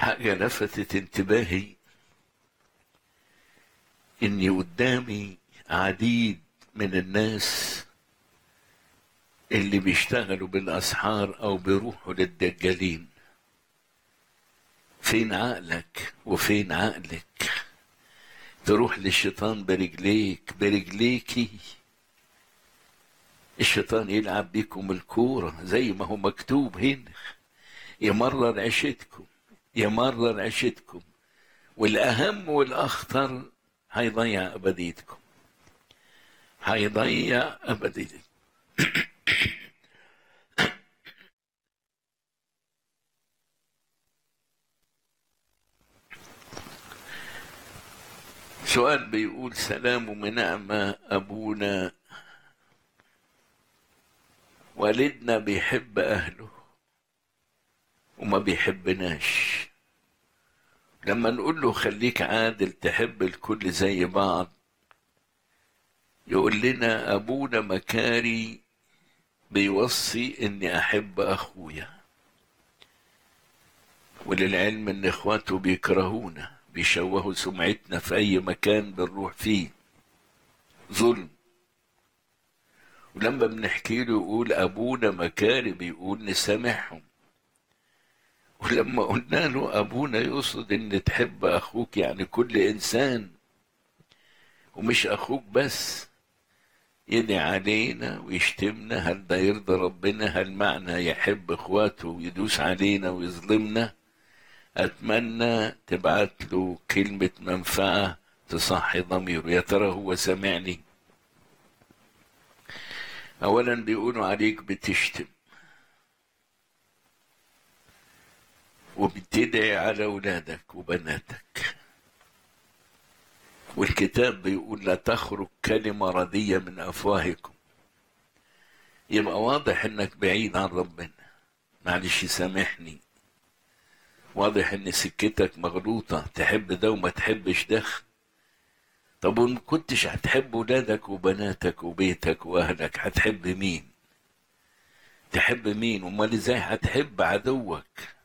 حاجة لفتت انتباهي إني قدامي عديد من الناس اللي بيشتغلوا بالأسحار أو بيروحوا للدجالين فين عقلك وفين عقلك تروح للشيطان برجليك برجليكي الشيطان يلعب بيكم الكورة زي ما هو مكتوب هنا يمرر عيشتكم يمرر عيشتكم والأهم والأخطر هيضيع أبديتكم هيضيع أبديتكم سؤال بيقول سلام ونعمة أبونا والدنا بيحب أهله وما بيحبناش لما نقول له خليك عادل تحب الكل زي بعض يقول لنا أبونا مكاري بيوصي إني أحب أخويا وللعلم إن إخواته بيكرهونا بيشوهوا سمعتنا في أي مكان بنروح فيه ظلم ولما بنحكي له يقول أبونا مكاري بيقول نسامحهم ولما قلنا له أبونا يقصد إن تحب أخوك يعني كل إنسان ومش أخوك بس يدعي علينا ويشتمنا هل ده يرضى ربنا هل معنى يحب إخواته ويدوس علينا ويظلمنا أتمنى تبعت له كلمة منفعة تصحي ضميره يا ترى هو سامعني أولا بيقولوا عليك بتشتم وبتدعي على أولادك وبناتك والكتاب بيقول لا تخرج كلمة ردية من أفواهكم يبقى واضح إنك بعيد عن ربنا معلش سامحني واضح إن سكتك مغلوطة تحب ده وما تحبش ده طب وإن كنتش هتحب ولادك وبناتك وبيتك وأهلك هتحب مين؟ تحب مين؟ أمال إزاي هتحب عدوك؟